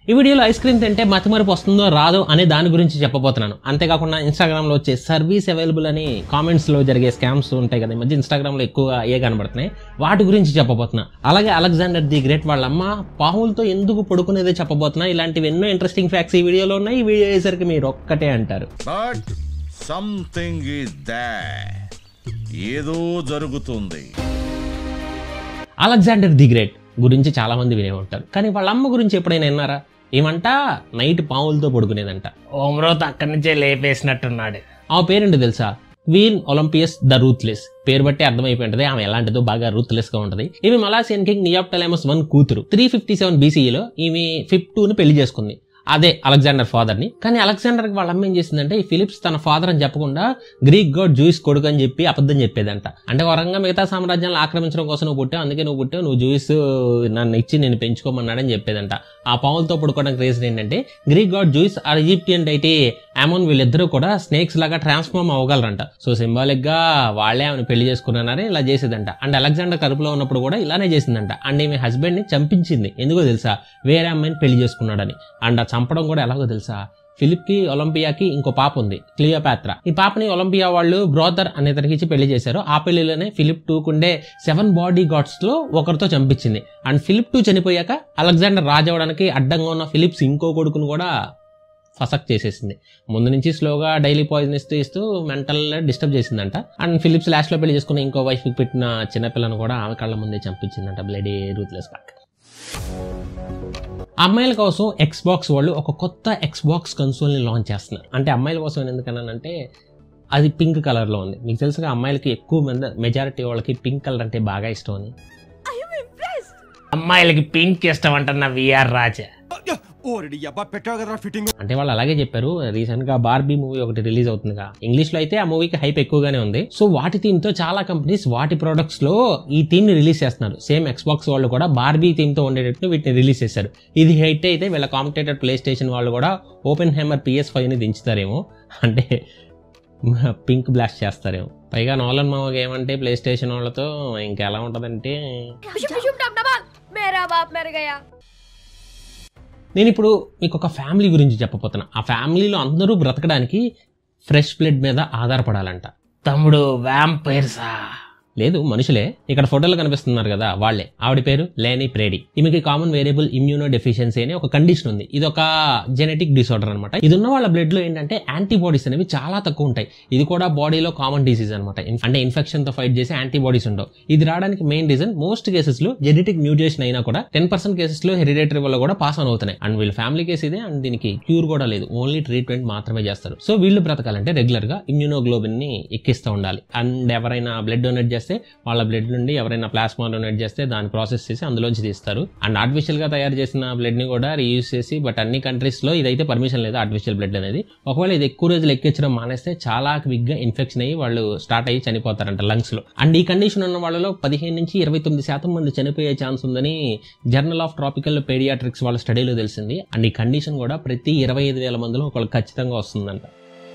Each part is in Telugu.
ఈ వీడియోలో ఐస్ క్రీమ్ తింటే మతిమరుపు వస్తుందో రాదో అనే దాని గురించి చెప్పబోతున్నాను అంతేకాకుండా ఇన్స్టాగ్రామ్ లో వచ్చే సర్వీస్ అవైలబుల్ అని కామెంట్స్ లో జరిగే స్కామ్స్ ఉంటాయి కదా ఈ మధ్య ఇన్స్టాగ్రామ్ లో ఎక్కువగా ఏ కనబడుతున్నాయి వాటి గురించి చెప్పబోతున్నా అలాగే అలెగ్జాండర్ ది గ్రేట్ వాళ్ళ అమ్మ పావులతో ఎందుకు పడుకునేదే చెప్పబోతున్నా ఇలాంటివి ఎన్నో ఇంట్రెస్టింగ్ ఫ్యాక్ట్స్ ఈ వీడియోలో ఉన్నాయి ఈ వీడియో అయ్యేసరికి మీరు ఒక్కటే అంటారు బట్ సంథింగ్ ఈజ్ దాట్ ఏదో జరుగుతుంది అలెగ్జాండర్ ది గ్రేట్ గురించి చాలా మంది వినే ఉంటారు కానీ వాళ్ళ అమ్మ గురించి ఎప్పుడైనా విన్నారా ఏమంట నైట్ పావులతో పడుకునేదంట ఓమ్రోత్ అక్కడి నుంచే లేపేసినట్టున్నాడు ఆ పేరేంటో తెలుసా క్వీన్ ఒలింపియస్ ద రూత్లెస్ పేరు బట్టి అర్థమైపోయి ఉంటది ఆమె ఎలాంటిదో బాగా రూత్లెస్ గా ఉంటది ఈమె మలాసియన్ కింగ్ నియాప్టలైమస్ వన్ కూతురు త్రీ ఫిఫ్టీ సెవెన్ బీసీఈలో ఈమె ఫిఫ్ ని పెళ్లి చేసుకుంది అదే అలెగ్జాండర్ ఫాదర్ ని కానీ అలెగ్జాండర్ వాళ్ళ అమ్మ ఏం చేసిందంటే ఈ ఫిలిప్స్ తన ఫాదర్ అని చెప్పకుండా గ్రీక్ గాడ్ జూయిస్ కొడుకు అని చెప్పి అబద్ధం చెప్పేదంట అంటే వరంగా మిగతా సామ్రాజ్యాలను ఆక్రమించడం కోసం నువ్వు పుట్టావు అందుకే నువ్వు పుట్టావు నువ్వు జూయిస్ నన్ను ఇచ్చి నేను పెంచుకోమన్నాడని చెప్పేదంట ఆ పావులతో పడుకోవడానికి రీజన్ ఏంటంటే Greek god Zeus or Egyptian deity Amon వీళ్ళిద్దరూ కూడా స్నేక్స్ లాగా ట్రాన్స్ఫార్మ్ అవ్వగలరంట సో సింబాలిక్ గా వాళ్ళే ఆమెను పెళ్లి చేసుకున్నారని ఇలా చేసేదంట అండ్ అలెగ్జాండర్ కడుపులో ఉన్నప్పుడు కూడా ఇలానే చేసిందంట అండ్ ఈమె హస్బెండ్ ని చంపించింది ఎందుకో తెలుసా వేరే అమ్మాయిని పెళ్లి చేసుకున్నాడని అండ్ ఆ చంపడం కూడా ఎలాగో తెలుసా ఫిలిప్ కి ఒలింపియాకి ఇంకో పాప ఉంది క్లియోపాత్ర ఈ పాపని ఒలింపియా వాళ్ళు బ్రోదర్ అనే తనకి ఇచ్చి పెళ్లి చేశారు ఆ పెళ్లిలోనే ఫిలిప్ టూ కుండే సెవెన్ బాడీ గాడ్స్ లో ఒకరితో చంపించింది అండ్ ఫిలిప్ టూ చనిపోయాక అలెగ్జాండర్ రాజవడానికి అడ్డంగా ఉన్న ఫిలిప్స్ ఇంకో కొడుకును కూడా ఫసక్ చేసేసింది ముందు నుంచి స్లోగా డైలీ పాయిజన్ ఇస్తూ ఇస్తూ మెంటల్ డిస్టర్బ్ చేసిందంట అండ్ ఫిలిప్స్ లాస్ట్ లో పెళ్లి చేసుకున్న ఇంకో వైఫ్ పెట్టిన చిన్నపిల్లను కూడా ఆమె కళ్ళ ముందే చంపించిందంట బ్లడీ రూత్లెస్ బ్యాక్ అమ్మాయిల కోసం ఎక్స్ బాక్స్ వాళ్ళు ఒక కొత్త ఎక్స్ బాక్స్ కన్సోల్ని లాంచ్ చేస్తున్నారు అంటే అమ్మాయిల కోసం ఎందుకన్నానంటే అది పింక్ కలర్లో ఉంది మీకు తెలుసుగా అమ్మాయిలకి ఎక్కువ మంది మెజారిటీ వాళ్ళకి పింక్ కలర్ అంటే బాగా ఇష్టం అని అమ్మాయిలకి పింక్ ఇష్టం అంటున్న విఆర్ రాజా ఓరడి అబ్బా పెట్టావు కదరా ఫిట్టింగ్ అంటే వాళ్ళు అలాగే చెప్పారు రీసెంట్ గా బార్బీ మూవీ ఒకటి రిలీజ్ అవుతుందిగా ఇంగ్లీష్ లో అయితే ఆ మూవీకి హైప్ ఎక్కువగానే ఉంది సో వాటి థీమ్ తో చాలా కంపెనీస్ వాటి ప్రొడక్ట్స్ లో ఈ థీమ్ ని రిలీజ్ చేస్తున్నారు సేమ్ ఎక్స్బాక్స్ వాళ్ళు కూడా బార్బీ థీమ్ తో ఉండేటట్టు వీటిని రిలీజ్ చేశారు ఇది హిట్ అయితే వీళ్ళ కాంపిటేటర్ ప్లే స్టేషన్ వాళ్ళు కూడా ఓపెన్ హైమర్ పిఎస్ ఫైవ్ ని దించుతారేమో అంటే పింక్ బ్లాస్ట్ చేస్తారేమో పైగా నోలన్ మామకి ఏమంటే ప్లే స్టేషన్ వాళ్ళతో ఇంకెలా ఉంటదంటే शुभ शुभ डब डबाल मेरा बाप मर गया నేను ఇప్పుడు మీకు ఒక ఫ్యామిలీ గురించి చెప్పబోతున్నా ఆ ఫ్యామిలీలో అందరూ బ్రతకడానికి ఫ్రెష్ బ్లడ్ మీద ఆధారపడాలంట తమ్ముడు వ్యాంపైర్సా లేదు మనుషులే ఇక్కడ ఫోటోలో కనిపిస్తున్నారు కదా వాళ్ళే ఆవిడ పేరు లేని ప్రేడి ఈమెకి కామన్ వేరియబుల్ ఇమ్యూనో డెఫిషియన్సీ అనే ఒక కండిషన్ ఉంది ఇది ఒక జెనెటిక్ డిసార్డర్ అనమాట ఇది ఉన్న వాళ్ళ బ్లడ్ లో ఏంటంటే యాంటీబాడీస్ అనేవి చాలా తక్కువ ఉంటాయి ఇది కూడా బాడీలో కామన్ డిసీజ్ అనమాట అంటే ఇన్ఫెక్షన్ తో ఫైట్ చేసే యాంటీబాడీస్ ఉండవు ఇది రావడానికి మెయిన్ రీజన్ మోస్ట్ కేసెస్ లో జెనెటిక్ మ్యూటేషన్ అయినా కూడా టెన్ పర్సెంట్ కేసెస్ లో హెరిడేటరీ వల్ల కూడా పాస్ ఆన్ అవుతున్నాయి అండ్ వీళ్ళ ఫ్యామిలీ కేసు ఇదే అండ్ దీనికి క్యూర్ కూడా లేదు ఓన్లీ ట్రీట్మెంట్ మాత్రమే చేస్తారు సో వీళ్ళు బ్రతకాలంటే రెగ్యులర్ గా ఇమ్యూనోగ్లోబిన్ ని ఎక్కిస్తూ ఉండాలి అండ్ ఎవరైనా బ్లడ్ డొనేట్ చేస్తే వాళ్ళ బ్లడ్ నుండి ఎవరైనా ప్లాస్మా డొనేట్ చేస్తే దాన్ని ప్రాసెస్ చేసి అందులోంచి తీస్తారు అండ్ ఆర్టిఫిషియల్ గా తయారు చేసిన బ్లడ్ ని కూడా రీయూజ్ చేసి బట్ అన్ని కంట్రీస్ లో ఇదైతే పర్మిషన్ లేదు ఆర్టిఫిషియల్ బ్లడ్ అనేది ఒకవేళ ఇది ఎక్కువ రోజులు ఎక్కించడం మానేస్తే చాలా క్విక్ గా ఇన్ఫెక్షన్ అయ్యి వాళ్ళు స్టార్ట్ అయ్యి చనిపోతారంట లంగ్స్ లో అండ్ ఈ కండిషన్ ఉన్న వాళ్ళలో పదిహేను నుంచి ఇరవై తొమ్మిది శాతం మంది చనిపోయే ఛాన్స్ ఉందని జర్నల్ ఆఫ్ ట్రాపికల్ పేడియాట్రిక్స్ వాళ్ళ స్టడీలో తెలిసింది అండ్ ఈ కండిషన్ కూడా ప్రతి ఇరవై ఐదు వేల మందిలో ఒకళ్ళు ఖచ్చితంగా వస్తుందంట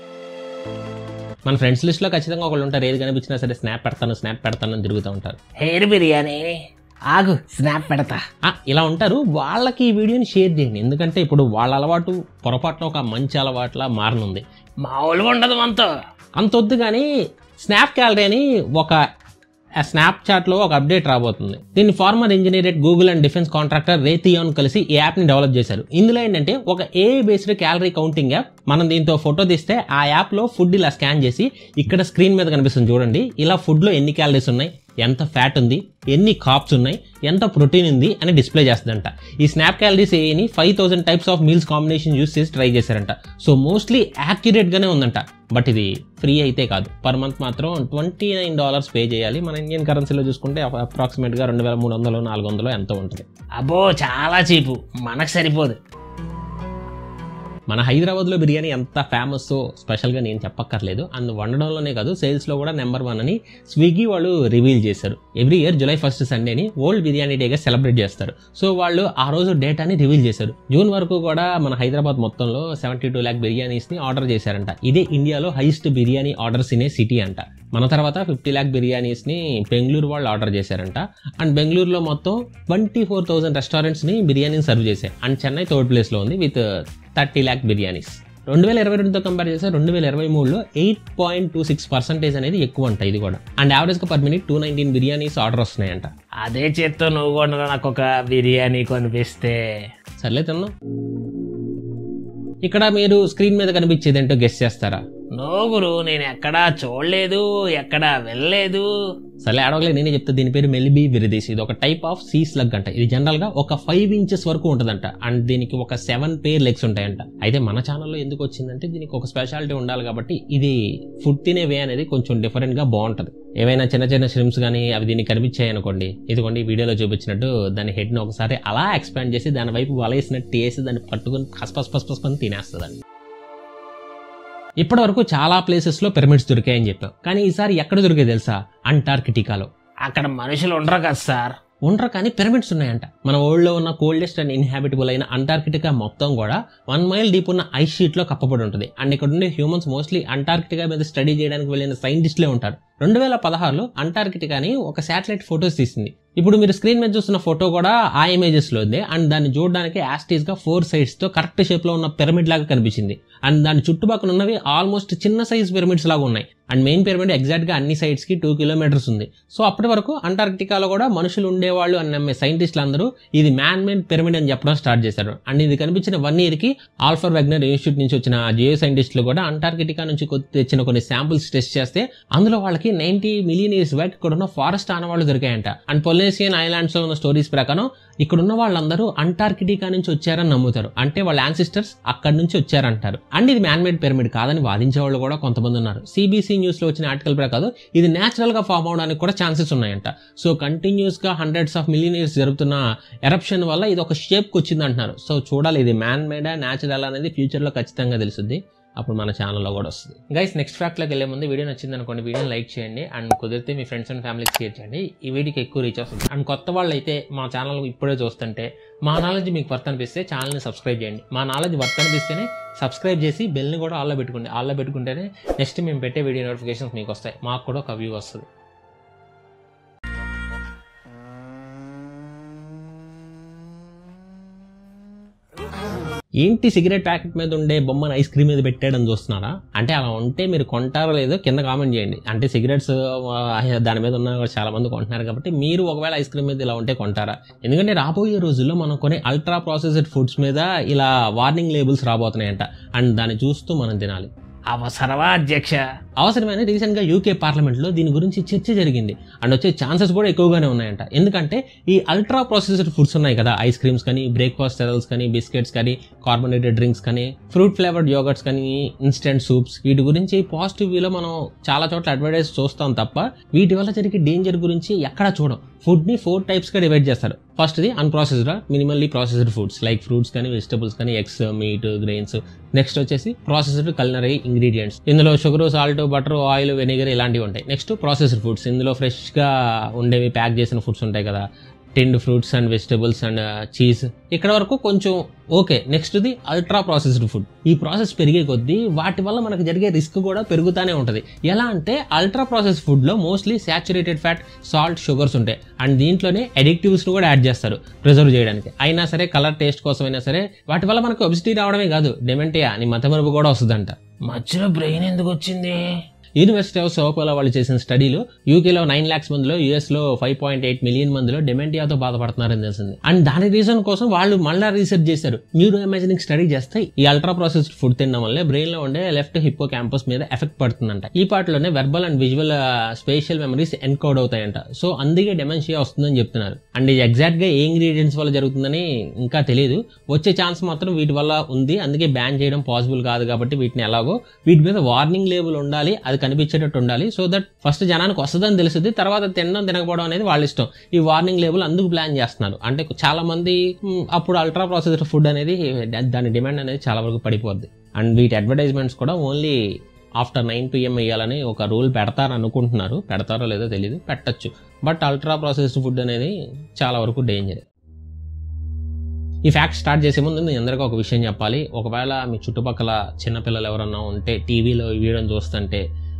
మన ఫ్రెండ్స్ లిస్ట్ లో ఖచ్చితంగా ఒకళ్ళు ఉంటారు ఏది కనిపించినా సరే స్నాప్ పెడతాను స్నాప్ పెడతాను అని తిరుగుతూ ఉంటారు హెయిర్ బిర్యానీ ఆగు స్నాప్ పెడతా ఆ, ఇలా ఉంటారు వాళ్ళకి ఈ వీడియోని షేర్ చేయండి ఎందుకంటే ఇప్పుడు వాళ్ళ అలవాటు పొరపాటున ఒక మంచి అలవాట్లా మారనుంది మామూలుగా ఉండదు మనతో అంత వద్దు కానీ స్నాప్ క్యాలరీ అని ఒక స్నాప్ చాట్ లో ఒక అప్డేట్ రాబోతుంది దీన్ని former engineer at Google and defence contractor Raytheon కలిసి ఈ యాప్ ని డెవలప్ చేశారు ఇందులో ఏంటంటే ఒక A based calorie counting app మనం దీంతో ఫోటో తీస్తే ఆ యాప్ లో ఫుడ్ ఇలా స్కాన్ చేసి ఇక్కడ స్క్రీన్ మీద కనిపిస్తుంది చూడండి ఇలా ఫుడ్ లో ఎన్ని క్యాలరీస్ ఉన్నాయి ఎంత ఫ్యాట్ ఉంది ఎన్ని కాప్స్ ఉన్నాయి ఎంత ప్రోటీన్ ఉంది అని డిస్ప్లే చేస్తుందంట ఈ స్నాప్ క్యాలరీస్ ఏని five thousand types of meals combination use చేసి ట్రై చేశారంట సో మోస్ట్లీ యాక్యురేట్ గానే ఉందంట బట్ ఇది ఫ్రీ అయితే కాదు పర్ మంత్ మాత్రం ట్వంటీ నైన్ డాలర్స్ పే చేయాలి మన ఇండియన్ కరెన్సీలో చూసుకుంటే అప్రాక్సిమేట్ గా రెండు వేల మూడు వందలు నాలుగు వందలు ఎంతో ఉంటుంది అబ్బో చాలా చీపు మనకు సరిపోదు మన హైదరాబాద్లో బిర్యానీ ఎంత ఫేమస్ స్పెషల్గా నేను చెప్పక్కర్లేదు అండ్ వండడంలోనే కాదు సేల్స్లో కూడా నెంబర్ వన్ అని స్విగ్గీ వాళ్ళు రివీల్ చేశారు ఎవ్రీ ఇయర్ జూలై ఫస్ట్ సండేని వరల్డ్ బిర్యానీ డేగా సెలబ్రేట్ చేస్తారు సో వాళ్ళు ఆ రోజు డేటాని రివీల్ చేశారు జూన్ వరకు కూడా మన హైదరాబాద్ మొత్తంలో సెవెంటీ టూ ల్యాక్ బిర్యానీస్ని ఆర్డర్ చేశారంట ఇదే ఇండియాలో హైయెస్ట్ బిర్యానీ ఆర్డర్స్ ఇనే సిటీ అంట మన తర్వాత ఫిఫ్టీ ల్యాక్ బిర్యానీస్ని బెంగళూరు వాళ్ళు ఆర్డర్ చేశారంట అండ్ బెంగళూరులో మొత్తం ట్వంటీ ఫోర్ థౌసండ్ రెస్టారెంట్స్ని బిర్యానీని సర్వ్ చేశాయి అండ్ చెన్నై థర్డ్ ప్లేస్లో ఉంది విత్ థర్టీ ల్యాక్ బిర్యానీస్ రెండు వేల ఇరవై రెండుతో కంపేర్ చేస్తే రెండు వేల ఇరవై మూడులో eight point two six percentage అనేది ఎక్కువ అంట ఇది కూడా అండ్ యావరేజ్గా per minute two nineteen biryanis order వస్తున్నాయంట అదే చేత్తో నువ్వు కూడా నాకు ఒక బిర్యానీ కొనిపిస్తే సర్లే తిన్నాం ఇక్కడ మీరు స్క్రీన్ మీద కనిపించేది ఏంటో గెస్ చేస్తారా నోగురు నేను ఎక్కడా చూడలేదు ఎక్కడా వెళ్ళలేదు సరే అడగలే నేనే చెప్తా దీని పేరు మెలిబీ విరిదేసి ఇది ఒక టైప్ ఆఫ్ సీ స్లగ్ అంట ఇది జనరల్ గా ఒక ఫైవ్ ఇంచెస్ వరకు ఉంటుందంట అండ్ దీనికి ఒక సెవెన్ పేర్ లెగ్స్ ఉంటాయంట అయితే మన ఛానల్లో ఎందుకు వచ్చిందంటే దీనికి ఒక స్పెషాలిటీ ఉండాలి కాబట్టి ఇది ఫుడ్ తినే వే అనేది కొంచెం డిఫరెంట్ గా బాగుంటది ఏవైనా చిన్న చిన్న స్ట్రిమ్స్ కానీ అవి దీనికి కనిపించాయి అనుకోండి ఇదిగోండి ఈ వీడియోలో చూపించినట్టు దాని హెడ్ ని ఒకసారి అలా ఎక్స్పాండ్ చేసి దాని వైపు వలేసినట్టు వేసి దాన్ని పట్టుకొని పస్ పస్ పస్ పస్ పని తినేస్తుందండి ఇప్పటి వరకు చాలా ప్లేసెస్లో పిరమిడ్స్ దొరికాయని చెప్పాం కానీ ఈసారి ఎక్కడ దొరికాయి తెలుసా అంటార్కిటికాలో అక్కడ మనుషులు ఉండరు కదా సార్ ఉండరు కానీ పిరమిడ్స్ ఉన్నాయంట మన వరల్డ్లో ఉన్న కోల్డెస్ట్ అండ్ ఇన్హాబిటబుల్ అయిన అంటార్కిటికా మొత్తం కూడా వన్ మైల్ డీప్ ఉన్న ఐస్ షీట్లో కప్పబడి ఉంటుంది అండ్ ఇక్కడ ఉండే హ్యూమన్స్ మోస్ట్లీ అంటార్కిటికా మీద స్టడీ చేయడానికి వెళ్ళిన సైంటిస్టులే ఉంటారు రెండు వేల పదహారులో అంటార్కిటికాని ఒక శాటిలైట్ ఫొటోస్ తీసింది ఇప్పుడు మీరు స్క్రీన్ మీద చూస్తున్న ఫోటో కూడా ఆ ఇమేజెస్ లో ఉంది అండ్ దాన్ని చూడడానికి యాస్టీస్ గా ఫోర్ సైడ్స్ తో కరెక్ట్ షేప్ లో ఉన్న పిరమిడ్ లాగా కనిపించింది అండ్ దాని చుట్టుపక్కల ఉన్నవి ఆల్మోస్ట్ చిన్న సైజ్ పిరమిడ్స్ లాగా ఉన్నాయి అండ్ మెయిన్ పిరమిడ్ ఎగ్జాక్ట్ గా అన్ని సైడ్స్ కి టూ కిలోమీటర్స్ ఉంది సో అప్పటి వరకు అంటార్కిటికాలో కూడా మనుషులు ఉండేవాళ్ళు అని నమ్మే సైంటిస్టులు అందరూ ఇది మ్యాన్ మేడ్ పిరమిడ్ అని చెప్పడం స్టార్ట్ చేశారు అండ్ ఇది కనిపించిన వన్ ఇయర్ కి ఆల్ఫర్ వెగ్నర్ ఇన్స్టిట్యూట్ నుంచి వచ్చిన జియో సైంటిస్టులు కూడా అంటార్కిటికా నుంచి కొ- తెచ్చిన కొన్ని శాంపుల్స్ టెస్ట్ చేస్తే అందులో వాళ్ళకి నైన్టీ మిలియన్ ఇయర్స్ బ్యాక్ ఇక్కడ ఉన్న ఫారెస్ట్ ఆనవాళ్ళు దొరికాయంట అండ్ పొలినేసియన్ ఐలాండ్స్ లో ఉన్న స్టోరీస్ ప్రకారం ఇక్కడ ఉన్న వాళ్ళందరూ అంటార్కిటికా నుంచి వచ్చారని నమ్ముతారు అంటే వాళ్ళ యాన్సిస్టర్స్ అక్కడ నుంచి వచ్చారంటారు అండ్ ఇది మ్యాన్ మేడ్ పిరమిడ్ కాదని వాదించే వాళ్ళు కూడా కొంతమంది ఉన్నారు సిబిసి న్యూస్ లో వచ్చిన ఆర్టికల్ ప్రకారం ఇది నేచురల్ గా ఫామ్ అవడానికి కూడా ఛాన్సెస్ ఉన్నాయంట సో కంటిన్యూస్ గా హండ్రెడ్స్ ఆఫ్ మిలియన్ ఇయర్స్ జరుగుతున్న ఎరప్షన్ వల్ల ఇది ఒక షేప్ కి వచ్చింది అంటున్నారు సో చూడాలి ఇది మ్యాన్ మేడా న్యాచురల్ అనేది ఫ్యూచర్ లో ఖచ్చితంగా తెలుస్తుంది అప్పుడు మన ఛానల్లో కూడా వస్తుంది గైస్ నెక్స్ట్ ఫ్యాక్ట్లోకి వెళ్ళే ముందు వీడియో నచ్చింది అనుకోండి వీడియోని లైక్ చేయండి అండ్ కుదిరితే మీ ఫ్రెండ్స్ అండ్ ఫ్యామిలీకి షేర్ చేయండి ఈ వీడియోకి ఎక్కువ రీచ్ వస్తుంది అండ్ కొత్త వాళ్ళు అయితే మా ఛానల్ ఇప్పుడే చూస్తుంటే మా నాలెడ్జ్ మీకు వర్త్ అనిపిస్తే ఛానల్ని సబ్స్క్రైబ్ చేయండి మా నాలెడ్జ్ వర్త్ అనిపిస్తేనే సబ్స్క్రైబ్ చేసి బెల్ని కూడా ఆల్లో పెట్టుకోండి ఆల్లో పెట్టుకుంటేనే నెక్స్ట్ మేము పెట్టే వీడియో నోటిఫికేషన్స్ మీకు వస్తాయి మాకు కూడా ఒక వ్యూ వస్తుంది ఏంటి సిగరెట్ ప్యాకెట్ మీద ఉండే బొమ్మను ఐస్ క్రీమ్ మీద పెట్టాడని చూస్తున్నారా అంటే అలా ఉంటే మీరు కొంటారో లేదో కింద కామెంట్ చేయండి అంటే సిగరెట్స్ ఆ, దాని మీద ఉన్న కూడా చాలా మంది కొంటున్నారు కాబట్టి మీరు ఒకవేళ ఐస్ క్రీమ్ మీద ఇలా ఉంటే కొంటారా ఎందుకంటే రాబోయే రోజుల్లో మనం కొనే అల్ట్రా ప్రాసెస్డ్ ఫుడ్స్ మీద ఇలా వార్నింగ్ లేబుల్స్ రాబోతున్నాయంట అండ్ దాన్ని చూస్తూ మనం తినాలి అవసరమా అధ్యక్ష అవసరమైన రీసెంట్ గా యూకే పార్లమెంట్ లో దీని గురించి చర్చ జరిగింది అండ్ వచ్చే ఛాన్సెస్ కూడా ఎక్కువగానే ఉన్నాయంట ఎందుకంటే ఈ అల్ట్రా ప్రాసెస్డ్ ఫుడ్స్ ఉన్నాయి కదా ఐస్ క్రీమ్స్ కానీ బ్రేక్ఫాస్ట్ సెరల్స్ కానీ బిస్కెట్స్ కానీ కార్బోనేటెడ్ డ్రింక్స్ కానీ ఫ్రూట్ ఫ్లేవర్డ్ యోగర్ట్స్ కానీ ఇన్స్టెంట్ సూప్స్ వీటి గురించి పాజిటివ్ వేలో మనం చాలా చోట్ల అడ్వర్టైజ్ చూస్తాం తప్ప వీటి వల్ల జరిగే డేంజర్ గురించి ఎక్కడా చూడం ఫుడ్ ని ఫోర్ టైప్స్ గా డివైడ్ చేస్తారు first the unprocessed minimally processed foods like fruits కానీ వెజిటబుల్స్ కానీ ఎగ్స్ మీట్ గ్రెయిన్స్ నెక్స్ట్ వచ్చేసి ప్రాసెస్డ్ కల్నరీ ఇంగ్రీడియంట్స్ ఇందులో sugar salt butter oil vinegar ఇలాంటివి ఉంటాయి నెక్స్ట్ ప్రాసెస్డ్ ఫుడ్స్ ఇందులో ఫ్రెష్ గా ఉండేవి ప్యాక్ చేసిన ఫుడ్స్ ఉంటాయి కదా tinned fruits and vegetables and cheese ఇక్కడ వరకు కొంచెం okay next the ultra processed food ఈ ప్రాసెస్ పెరిగే కొద్దీ వాటి వల్ల మనకు జరిగే రిస్క్ కూడా పెరుగుతూనే ఉంటుంది ఎలా అంటే అల్ట్రా ప్రాసెస్ ఫుడ్ లో mostly saturated fat salt sugars ఉంటాయి అండ్ దీంట్లోనే అడిక్టివ్స్ కూడా యాడ్ చేస్తారు ప్రిజర్వ్ చేయడానికి అయినా సరే కలర్ టేస్ట్ కోసమైనా సరే వాటి వల్ల మనకు ఒబిసిటీ రావడమే కాదు డెమెంటియా అని మతమరుపు కూడా వస్తుందంట మధ్యలో బ్రెయిన్ ఎందుకు వచ్చింది యూనివర్సిటీ ఆఫ్ సోకోలా వాళ్ళు చేసిన స్టడీలో యూకేలో నైన్ లాక్స్ మందిలో యూఎస్ లో ఫైవ్ పాయింట్ ఎయిట్ మిలియన్ మందిలో డెమెంటియాతో బాధపడుతున్నారని తెలిసింది అండ్ దాని రీజన్ కోసం వాళ్ళు మళ్ళీ రీసెర్చ్ చేశారు న్యూరో ఇమాజినింగ్ స్టడీ చేస్తే ఈ అల్ట్రా ప్రాసెస్డ్ ఫుడ్ తినడం వల్ల బ్రెయిన్ లో ఉండే లెఫ్ట్ హిప్పో క్యాంపస్ మీద ఎఫెక్ట్ పడుతుందంట ఈ పార్ట్లోనే verbal and visual spatial memories encode అవుతాయంట సో అందుకే డెమెన్షియా వస్తుందని చెప్తున్నారు అండ్ ఇది ఎగ్జాక్ట్ గా ఏ ఇంగ్రీడియంట్స్ వల్ల జరుగుతుందని ఇంకా తెలియదు వచ్చే ఛాన్స్ మాత్రం వీటి వల్ల ఉంది అందుకే బ్యాన్ చేయడం పాసిబుల్ కాదు కాబట్టి వీటిని ఎలాగో వీటి మీద వార్నింగ్ లేబుల్ ఉండాలి అది కనిపించేటట్టు ఉండాలి సో దట్ ఫస్ట్ జనానికి వస్తుందని తెలుస్తుంది తర్వాత తినడం తినకపోవడం అనేది వాళ్ళ ఇష్టం ఈ వార్నింగ్ లేబుల్ అందుకు ప్లాన్ చేస్తున్నారు అంటే చాలా మంది మ్, అప్పుడు అల్ట్రా ప్రాసెస్డ్ ఫుడ్ అనేది దాని డిమాండ్ అనేది చాలా వరకు పడిపోద్ది అండ్ వీటి అడ్వర్టైజ్మెంట్స్ కూడా ఓన్లీ ఆఫ్టర్ నైన్ పిఎం వేయాలని ఒక రూల్ పెడతారు అనుకుంటున్నారు పెడతారో లేదో తెలియదు పెట్టచ్చు బట్ అల్ట్రా ప్రాసెస్డ్ ఫుడ్ అనేది చాలా వరకు డేంజర్ ఈ ఫ్యాక్ట్ స్టార్ట్ చేసే ముందు మీ అందరికీ ఒక విషయం చెప్పాలి ఒకవేళ మీ చుట్టుపక్కల చిన్నపిల్లలు ఎవరన్నా ఉంటే టీవీలో ఈ వీడియోని చూస్తుంటే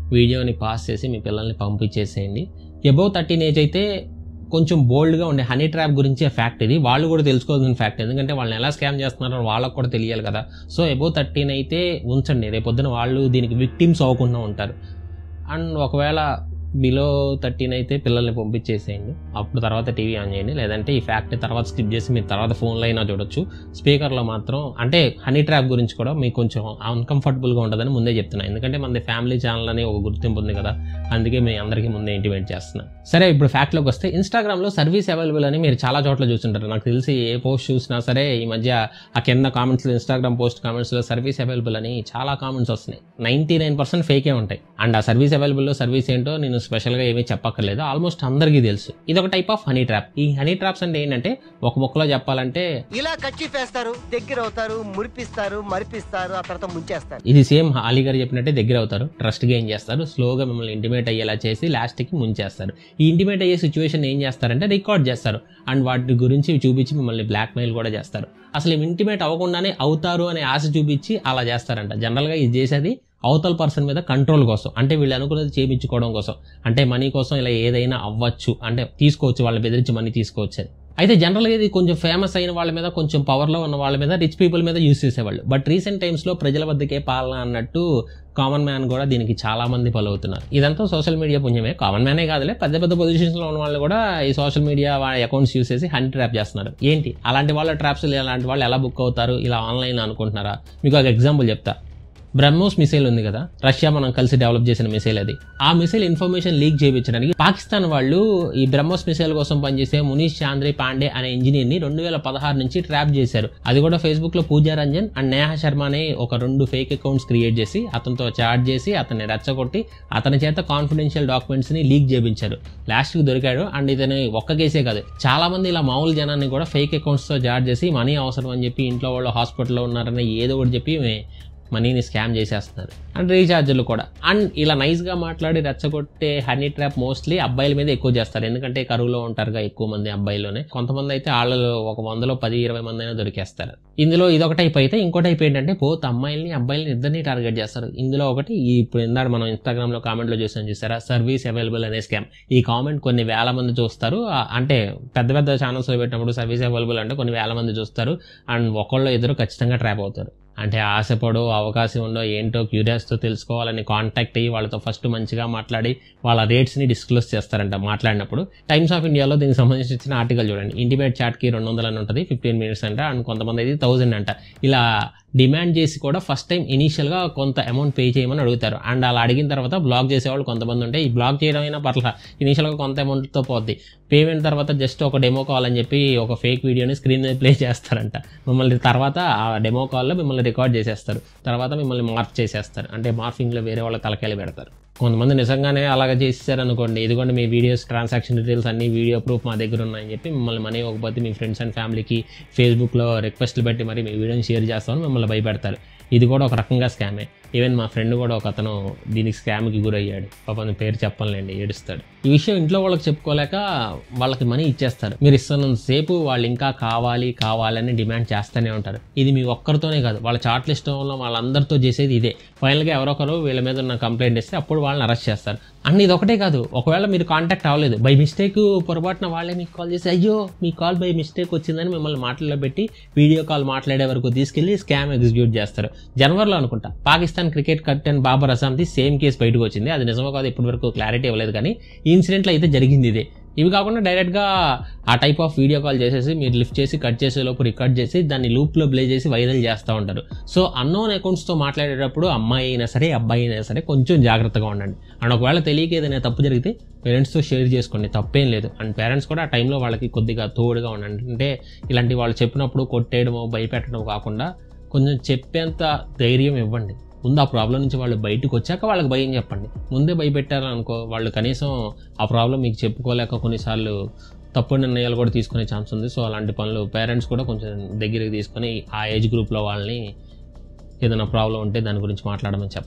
వీడియోని పాస్ చేసి మీ పిల్లల్ని పంపించేసేయండి అబౌవ్ థర్టీన్ ఏజ్ అయితే కొంచెం బోల్డ్గా ఉండే హనీ ట్రాప్ గురించి ఫ్యాక్ట్ ఇది వాళ్ళు కూడా తెలుసుకోవాల్సిన ఫ్యాక్ట్ ఎందుకంటే వాళ్ళని ఎలా స్కామ్ చేస్తున్నారో వాళ్ళకు కూడా తెలియాలి కదా సో అబౌవ్ థర్టీన్ అయితే ఉంచండి రేపొద్దున వాళ్ళు దీనికి విక్టిమ్స్ అవ్వకుండా ఉంటారు అండ్ ఒకవేళ బిలో థర్టీన్ అయితే పిల్లల్ని పంపించేసేయండి అప్పుడు తర్వాత టీవీ ఆన్ చేయండి లేదంటే ఈ ఫ్యాక్ట్ తర్వాత స్కిప్ చేసి మీరు తర్వాత ఫోన్లో అయినా చూడొచ్చు స్పీకర్లో మాత్రం అంటే హనీ ట్రాప్ గురించి కూడా మీకు కొంచెం అన్కంఫర్టబుల్గా ఉంటుందని ముందే చెప్తున్నాను ఎందుకంటే మనది ఫ్యామిలీ ఛానల్ అని ఒక గుర్తింపు ఉంది కదా అందుకే మీ అందరికీ ముందే ఇంటిమేట్ చేస్తున్నాను సరే ఇప్పుడు ఫ్యాక్ట్లోకి వస్తే ఇన్స్టాగ్రామ్లో సర్వీస్ అవైలబుల్ అని మీరు చాలా చోట్ల చూస్తుంటారు నాకు తెలిసి ఏ పోస్ట్ చూసినా సరే ఈ మధ్య ఆ కింద కామెంట్స్లో ఇన్స్టాగ్రామ్ పోస్ట్ కామెంట్స్లో సర్వీస్ అవైలబుల్ అని చాలా కామెంట్స్ వస్తున్నాయి నైంటీ నైన్ పర్సెంట్ ఫేకే ఉంటాయి అండ్ ఆ సర్వీస్ అవైలబుల్లో సర్వీస్ ఏంటో నేను స్పెషల్గా ఏమీ చెప్పక్కర్లేదు ఆల్మోస్ట్ అందరికీ తెలుసు ఇది ఒక టైప్ ఆఫ్ హనీ ట్రాప్ ఈ హనీ ట్రాప్స్ అంటే ఏంటంటే ఒక మొక్కలో చెప్పాలంటే ఇలా కచ్చి వేస్తారు దగ్గర అవుతారు మురిపిస్తారు మరిపిస్తారు ఆ తర్వాత ముంచేస్తారు ఇది సేమ్ అలీ గారు చెప్పినట్టే దగ్గర అవుతారు ట్రస్ట్ గెయిన్ చేస్తారు స్లోగా మిమ్మల్ని ఇంటిమేట్ అయ్యేలా చేసి లాస్ట్కి ముంచేస్తారు ఈ ఇంటిమేట్ అయ్యే సిచ్యువేషన్ ఏం చేస్తారంటే రికార్డ్ చేస్తారు అండ్ వాటి గురించి చూపించి మిమ్మల్ని బ్లాక్మెయిల్ కూడా చేస్తారు అసలు ఇంటిమేట్ అవ్వకుండానే అవుతారు అనే ఆశ చూపించి అలా చేస్తారంట జనరల్గా ఇది చేసేది అవతల పర్సన్ మీద కంట్రోల్ కోసం అంటే వీళ్ళు అనుకున్నది చేయించుకోవడం కోసం అంటే మనీ కోసం ఇలా ఏదైనా అవ్వచ్చు అంటే తీసుకోవచ్చు వాళ్ళ బెదిరించి మనీ తీసుకోవచ్చు అని అయితే జనరల్గా ఇది కొంచెం ఫేమస్ అయిన వాళ్ళ మీద కొంచెం పవర్లో ఉన్న వాళ్ళ మీద రిచ్ పీపుల్ మీద యూస్ చేసేవాళ్ళు బట్ రీసెంట్ టైమ్స్లో ప్రజల వద్దకే పాలన అన్నట్టు కామన్ మ్యాన్ కూడా దీనికి చాలా మంది అవుతున్నారు ఇదంతా సోషల్ మీడియా పుణ్యమే కామన్ మ్యానే కాదులే పెద్ద పెద్ద పొజిషన్స్లో ఉన్న వాళ్ళు కూడా ఈ సోషల్ మీడియా వాళ్ళ అకౌంట్స్ యూస్ చేసి హండ్ ట్రాప్ చేస్తున్నారు ఏంటి అలాంటి వాళ్ళ ట్రాప్స్ అలాంటి వాళ్ళు ఎలా బుక్ అవుతారు ఇలా ఆన్లైన్ అనుకుంటున్నారా మీకు ఒక ఎగ్జాంపుల్ చెప్తా బ్రహ్మోస్ మిసైల్ ఉంది కదా రష్యా మనం కలిసి డెవలప్ చేసిన మిసైల్ అది ఆ మిసైల్ ఇన్ఫర్మేషన్ లీక్ చేయించడానికి పాకిస్తాన్ వాళ్ళు ఈ బ్రహ్మోస్ మిసైల్ కోసం పనిచేసే మునీష్ చాంద్రి పాండే అనే ఇంజనీర్ ని రెండు వేల పదహారు నుంచి ట్రాప్ చేశారు అది కూడా ఫేస్బుక్ లో పూజా రంజన్ అండ్ నేహా శర్మ అనే ఒక రెండు ఫేక్ అకౌంట్స్ క్రియేట్ చేసి అతనితో చాట్ చేసి అతన్ని రెచ్చగొట్టి అతని చేత కాన్ఫిడెన్షియల్ డాక్యుమెంట్స్ ని లీక్ చేయించారు లాస్ట్ కి దొరికాడు అండ్ ఇతని ఒక్క కేసే కాదు చాలా మంది ఇలా మామూలు జనాన్ని కూడా ఫేక్ అకౌంట్స్ తో చాట్ చేసి మనీ అవసరం అని చెప్పి ఇంట్లో వాళ్ళు హాస్పిటల్లో ఉన్నారని ఏదో ఒకటి చెప్పి మనీని స్కామ్ చేసేస్తున్నారు అండ్ రీఛార్జ్లు కూడా అండ్ ఇలా నైస్గా మాట్లాడి రెచ్చగొట్టే హనీ ట్రాప్ మోస్ట్లీ అబ్బాయిల మీద ఎక్కువ చేస్తారు ఎందుకంటే కరువులో ఉంటారుగా ఎక్కువ మంది అబ్బాయిలోనే కొంతమంది అయితే వాళ్ళు ఒక వందలో పది ఇరవై మంది అయినా దొరికేస్తారు ఇందులో ఇదొక టైప్ అయితే ఇంకో టైప్ ఏంటంటే పోత్ అమ్మాయిల్ని అబ్బాయిల్ని ఇద్దరిని టార్గెట్ చేస్తారు ఇందులో ఒకటి ఈ ఇప్పుడు ఇందాక మనం ఇన్స్టాగ్రామ్లో కామెంట్లో చూసాం చూసారా సర్వీస్ అవైలబుల్ అనే స్కామ్ ఈ కామెంట్ కొన్ని వేల మంది చూస్తారు ఆ, అంటే పెద్ద పెద్ద ఛానల్స్లో పెట్టినప్పుడు సర్వీస్ అవైలబుల్ అంటే కొన్ని వేల మంది చూస్తారు అండ్ ఒకళ్ళు ఇద్దరు ఖచ్చితంగా ట్రాప్ అవుతారు అంటే ఆశపడో అవకాశం ఉండో ఏంటో క్యూరియాస్తో తెలుసుకోవాలని కాంటాక్ట్ అయ్యి వాళ్ళతో ఫస్ట్ మంచిగా మాట్లాడి వాళ్ళ రేట్స్ని డిస్క్లోజ్ చేస్తారంట మాట్లాడినప్పుడు టైమ్స్ ఆఫ్ ఇండియాలో దీనికి సంబంధించిన ఆర్టికల్ చూడండి ఇంటిమేట్ చాట్కి రెండు వందలు అని ఉంటుంది ఫిఫ్టీన్ మినిట్స్ అంట అండ్ కొంతమంది అయితే థౌజండ్ అంట ఇలా డిమాండ్ చేసి కూడా ఫస్ట్ టైం ఇనీషియల్గా కొంత అమౌంట్ పే చేయమని అడుగుతారు అండ్ అలా అడిగిన తర్వాత బ్లాక్ చేసేవాళ్ళు కొంతమంది ఉంటే ఈ బ్లాక్ చేయడం అయినా పర్ల ఇనీషియల్గా కొంత అమౌంట్తో పోద్ది పేమెంట్ తర్వాత జస్ట్ ఒక డెమో కాల్ అని చెప్పి ఒక ఫేక్ వీడియోని స్క్రీన్ మీద ప్లే చేస్తారంట మిమ్మల్ని తర్వాత ఆ డెమో కాల్లో మిమ్మల్ని రికార్డ్ చేసేస్తారు తర్వాత మిమ్మల్ని మార్క్ చేసేస్తారు అంటే మార్ఫింగ్లో వేరే వాళ్ళ తలకాయలు పెడతారు కొంతమంది నిజంగానే అలాగ చేసేసారు అనుకోండి ఇదిగోండి మీ వీడియోస్ ట్రాన్సాక్షన్ డీటెయిల్స్ అన్ని వీడియో ప్రూఫ్ మా దగ్గర ఉన్నాయని చెప్పి మిమ్మల్ని మనీ ఇవ్వకపోతే మీ ఫ్రెండ్స్ అండ్ ఫ్యామిలీకి ఫేస్బుక్లో రిక్వెస్ట్లు పెట్టి మరి మీ వీడియోని షేర్ చేస్తామని మిమ్మల్ని భయపెడతారు ఇది కూడా ఒక రకంగా స్కామే ఈవెన్ మా ఫ్రెండ్ కూడా ఒక అతను దీనికి స్కామ్కి గురయ్యాడు పాపం పేరు చెప్పలేండి ఏడుస్తాడు ఈ విషయం ఇంట్లో వాళ్ళకి చెప్పుకోలేక వాళ్ళకి మనీ ఇచ్చేస్తారు మీరు ఇస్తున్నంత సేపు వాళ్ళు ఇంకా కావాలి కావాలని డిమాండ్ చేస్తూనే ఉంటారు ఇది మీ ఒక్కరితోనే కాదు వాళ్ళ చాట్ లిస్ట్ వల్ల వాళ్ళందరితో చేసేది ఇదే ఫైనల్గా ఎవరొకరు వీళ్ళ మీద ఉన్న కంప్లైంట్ ఇస్తే అప్పుడు వాళ్ళని అరెస్ట్ చేస్తారు అండ్ ఇది ఒకటే కాదు ఒకవేళ మీరు కాంటాక్ట్ అవ్వలేదు బై మిస్టేక్ పొరపాటున వాళ్ళే మీకు కాల్ చేసి అయ్యో మీ కాల్ బై మిస్టేక్ వచ్చిందని మిమ్మల్ని మాటల్లో పెట్టి వీడియో కాల్ మాట్లాడే వరకు తీసుకెళ్లి స్కామ్ ఎగ్జిక్యూట్ చేస్తారు జనవరిలో అనుకుంటా పాకిస్తాన్ క్రికెట్ కెప్టెన్ బాబర్ అసాంది సేమ్ కేసు బయటకు వచ్చింది అది నిజమో కాదు ఇప్పటి వరకు క్లారిటీ ఇవ్వలేదు కానీ ఈ ఇన్సిడెంట్లో అయితే జరిగింది ఇదే ఇవి కాకుండా డైరెక్ట్గా ఆ టైప్ ఆఫ్ వీడియో కాల్ చేసేసి మీరు లిఫ్ట్ చేసి కట్ చేసే లోపు రికార్డ్ చేసి దాన్ని లూప్లో ప్లే చేసి వైరల్ చేస్తూ ఉంటారు సో అన్నోన్ అకౌంట్స్తో మాట్లాడేటప్పుడు అమ్మాయి అయినా సరే అబ్బాయి అయినా సరే కొంచెం జాగ్రత్తగా ఉండండి అండ్ ఒకవేళ తెలియక ఏదైనా తప్పు జరిగితే పేరెంట్స్తో షేర్ చేసుకోండి తప్పేం లేదు అండ్ పేరెంట్స్ కూడా ఆ టైంలో వాళ్ళకి కొద్దిగా తోడుగా ఉండండి అంటే ఇలాంటి వాళ్ళు చెప్పినప్పుడు కొట్టేయడమో భయపెట్టడం కాకుండా కొంచెం చెప్పేంత ధైర్యం ఇవ్వండి ముందు ఆ ప్రాబ్లం నుంచి వాళ్ళు బయటకు వచ్చాక వాళ్ళకి భయం చెప్పండి ముందే భయపెట్టారనుకో వాళ్ళు కనీసం ఆ ప్రాబ్లం మీకు చెప్పుకోలేక కొన్నిసార్లు తప్పుడు నిర్ణయాలు కూడా తీసుకునే ఛాన్స్ ఉంది సో అలాంటి పనులు పేరెంట్స్ కూడా కొంచెం దగ్గరికి తీసుకొని ఆ ఏజ్ గ్రూప్లో వాళ్ళని ఏదైనా ప్రాబ్లం ఉంటే దాని గురించి మాట్లాడమని చెప్పండి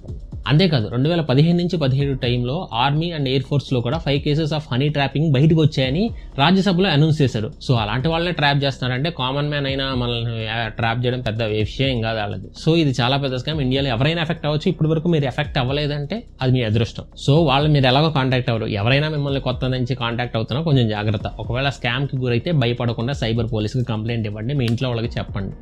అంతేకాదు రెండు వేల పదిహేను నుంచి పదిహేడు టైంలో ఆర్మీ అండ్ ఎయిర్ ఫోర్స్లో కూడా five cases of honey trapping బయటకు వచ్చాయని రాజ్యసభలో అనౌన్స్ చేశారు సో అలాంటి వాళ్ళే ట్రాప్ చేస్తున్నారంటే కామన్ మ్యాన్ అయినా మనల్ని ట్రాప్ చేయడం పెద్ద విషయం కాదు వాళ్ళది సో ఇది చాలా పెద్ద స్కామ్ ఇండియాలో ఎవరైనా ఎఫెక్ట్ అవ్వచ్చు ఇప్పటి వరకు మీరు ఎఫెక్ట్ అవ్వలేదంటే అది మీ అదృష్టం సో వాళ్ళు మీరు ఎలాగో కాంటాక్ట్ అవ్వరు ఎవరైనా మిమ్మల్ని కొత్త నుంచి కాంటాక్ట్ అవుతున్నా కొంచెం జాగ్రత్త ఒకవేళ స్కామ్కి గురైతే భయపడకుండా సైబర్ పోలీస్కి కంప్లైంట్ ఇవ్వండి మీ ఇంట్లో వాళ్ళకి చెప్పండి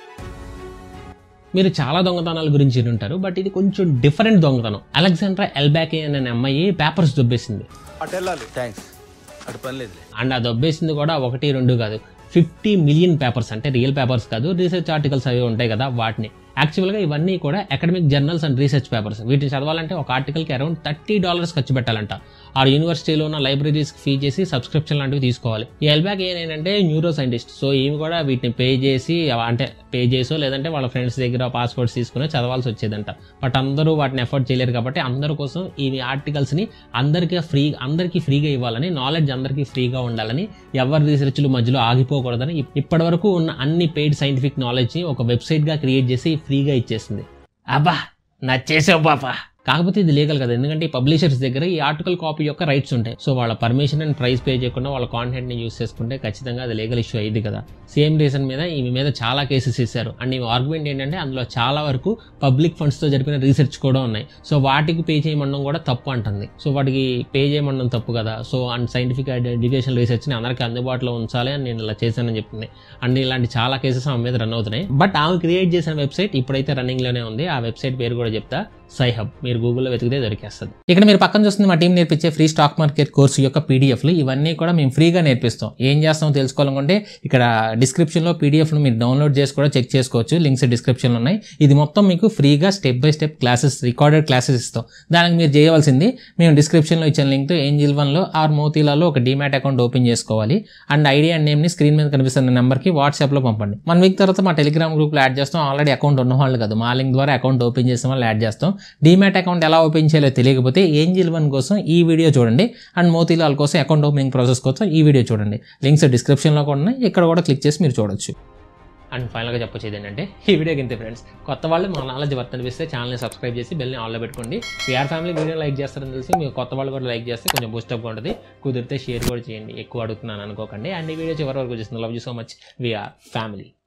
మీరు చాలా దొంగతనాల గురించి విని ఉంటారు బట్ ఇది కొంచెం డిఫరెంట్ దొంగతనం అలెగ్జాండ్రా ఎల్బాకే అనే అమ్మాయి పేపర్స్ దొబ్బేసింది థ్యాంక్స్ అటు పని లేదులే అండ్ ఆ దొబ్బేసింది కూడా ఒకటి రెండు కాదు ఫిఫ్టీ మిలియన్ పేపర్స్ అంటే రియల్ పేపర్స్ కాదు రీసెర్చ్ ఆర్టికల్స్ అవి ఉంటాయి కదా వాటిని యాక్చువల్గా ఇవన్నీ కూడా academic journals and research papers వీటిని చదవాలంటే ఒక ఆర్టికల్కి అరౌండ్ థర్టీ డాలర్స్ ఖర్చు పెట్టాలంట ఆ యూనివర్సిటీలో ఉన్న లైబ్రరీస్కి ఫీ చేసి సబ్స్క్రిప్షన్ లాంటివి తీసుకోవాలి ఈ ఎల్బ్యాక్ ఏంటంటే న్యూరో సైంటిస్ట్ సో ఈమె కూడా వీటిని పే చేసి అంటే పే చేసో లేదంటే వాళ్ళ ఫ్రెండ్స్ దగ్గర పాస్పోర్ట్స్ తీసుకుని చదవాల్సి వచ్చేదంట బట్ అందరూ వాటిని ఎఫర్ట్ చేయలేరు కాబట్టి అందరి కోసం ఈ ఆర్టికల్స్ని అందరికీ ఫ్రీ అందరికీ ఫ్రీగా ఇవ్వాలని నాలెడ్జ్ అందరికీ ఫ్రీగా ఉండాలని ఎవరి రీసెర్చ్లు మధ్యలో ఆగిపోకూడదని ఇప్- ఇప్పటివరకు ఉన్న అన్ని పెయిడ్ సైంటిఫిక్ నాలెడ్జ్ని ఒక వెబ్సైట్గా క్రియేట్ చేసి ఫ్రీగా ఇచ్చేసింది అబ్బా నచ్చేసావు పాప కాకపోతే ఇది లీగల్ కదా ఎందుకంటే ఈ పబ్లిషర్స్ దగ్గర ఈ ఆర్టికల్ కాపీ యొక్క రైట్స్ ఉంటాయి సో వాళ్ళ పర్మిషన్ అండ్ ప్రైస్ పే చేయకుండా వాళ్ళ కాంటెంట్ ని యూస్ చేసుకుంటే ఖచ్చితంగా అది లీగల్ ఇష్యూ అయ్యింది కదా సేమ్ రీజన్ మీద ఈమె మీద చాలా కేసెస్ ఇస్తారు అండ్ ఈ ఆర్గ్యుమెంట్ ఏంటంటే అందులో చాలా వరకు పబ్లిక్ ఫండ్స్ తో జరిపిన రీసెర్చ్ కూడా ఉన్నాయి సో వాటికి పే చేయమనడం కూడా తప్పు అంటుంది సో వాటికి పే చేయమనడం తప్పు కదా so and scientific education research ని అందరికీ అందుబాటులో ఉంచాలి అని నేను ఇలా చేశానని చెప్తుంది అండ్ ఇలాంటి చాలా కేసెస్ ఆమె మీద రన్ అవుతున్నాయి బట్ ఆమె క్రియేట్ చేసిన వెబ్సైట్ ఇప్పుడైతే రన్నింగ్ లోనే ఉంది ఆ వెబ్సైట్ పేరు కూడా చెప్తా సైహబ్ మీరు గూగుల్లో వెతికితే దొరికేస్తుంది ఇక్కడ మీరు పక్కన చూస్తుంది మా టీం నేర్పించే ఫ్రీ స్టాక్ మార్కెట్ కోర్సు యొక్క పీడిఎఫ్లు ఇవన్నీ కూడా మేము ఫ్రీగా నేర్పిస్తాం ఏం చేస్తామో తెలుసుకోవాలనుకుంటే ఇక్కడ డిస్క్రిప్షన్లో పీడిఎఫ్లు మీరు డౌన్లోడ్ చేసి కూడా చెక్ చేసుకోవచ్చు లింక్స్ డిస్క్రిప్షన్లో ఉన్నాయి ఇది మొత్తం మీకు ఫ్రీగా step by step classes recorded classes ఇస్తాం దానికి మీరు చేయవలసింది మేము డిస్క్రిప్షన్లో ఇచ్చిన లింక్తో ఏంజిల్ వన్లో ఆర్ మోతీలాలో ఒక డిమాట్ అకౌంట్ ఓపెన్ చేసుకోవాలి అండ్ ఐడి అండ్ నేమ్ని స్క్రీన్ మీద కనిపిస్తున్న నెంబర్కి వాట్సాప్లో పంపండి వన్ వీక్ తర్వాత మా టెలిగ్రామ్ గ్రూప్లో యాడ్ చేస్తాం ఆల్రెడీ అకౌంట్ ఉన్న వాళ్ళు కాదు మా లింక్ ద్వారా అకౌంట్ ఓపెన్ చేసిన వాళ్ళు యాడ్ చేస్తాం డీమ్యాట్ అకౌంట్ ఎలా ఓపెన్ చేయాలో తెలియకపోతే ఏంజిల్ వన్ కోసం ఈ వీడియో చూడండి అండ్ మోతీలాల్ కోసం అకౌంట్ ఓపెనింగ్ ప్రాసెస్ కోసం ఈ వీడియో చూడండి లింక్స్ డిస్క్రిప్షన్లో కూడా ఉన్నాయి ఇక్కడ కూడా క్లిక్ చేసి మీరు చూడొచ్చు అండ్ ఫైనల్గా చెప్పొచ్చేది ఏంటంటే ఈ వీడియోకి ఇంతే ఫ్రెండ్స్ కొత్త వాళ్ళు మా నాలెడ్జ్ వర్త్ అనిపిస్తే ఛానల్ని సబ్స్క్రైబ్ చేసి బెల్ని ఆన్లో పెట్టుకోండి వీఆర్ ఫ్యామిలీ వీడియో లైక్ చేస్తారని తెలిసి మీరు కొత్త వాళ్ళు కూడా లైక్ చేస్తే కొంచెం బూస్టప్గా ఉంటుంది కుదిరితే షేర్ కూడా చేయండి ఎక్కువ అడుగుతున్నాను అనుకోకండి అండ్ ఈ వీడియో చివరి వరకు చూస్తుంది love you so much we are family